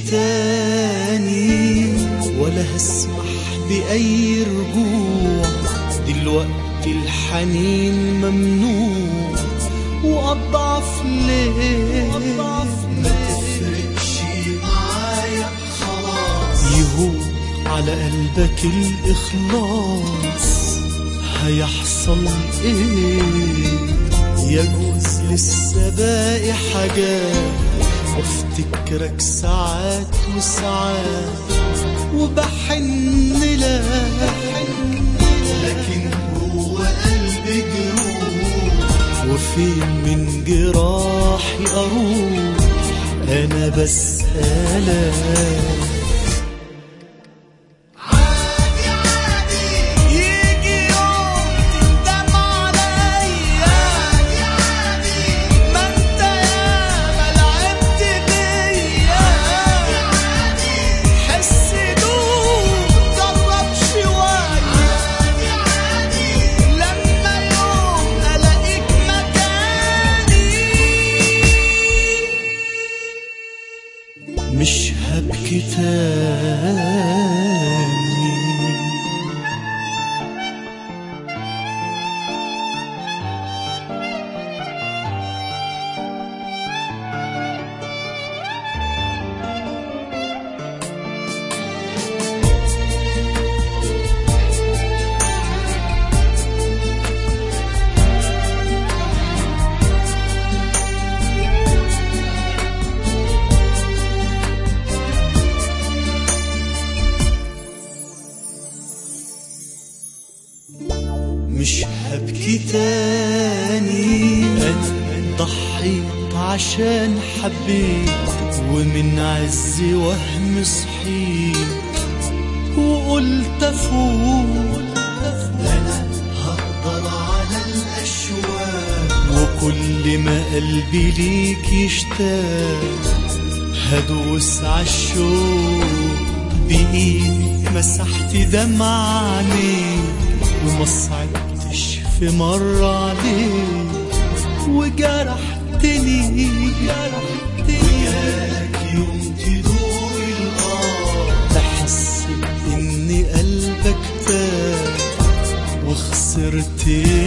تاني ولا هسمح بأي رجوع دلوقتي الحنين ممنوع وأضعف ليه ما تفرقش معايا خلاص يهون على قلبك الإخلاص هيحصل ايه يجوز لسه باقي حاجات وافتكرك ساعات وساعات وبحن لك لكن جوه قلبي جروح وفين من جراحي اروح انا بسألك يجي يوم تندم عليا ما انت ياما لعبت بيا حس دوب جرب شوية لما يوم الاقيك مكاني مش هبكي تاني مش هبكي تاني أنا ضحيت عشان حبيت ومن عز وهم صحيت وقلت أفوت أنا هقدر على الأشواق وكل ما قلبي ليك يشتاق هدوس عالشوق بإيدي مسحت دمع عينيك وما صعبتش في مرة عليك وجرحتني وياك يوم تدور الأرض حسيت إن قلبك تاه وخسرت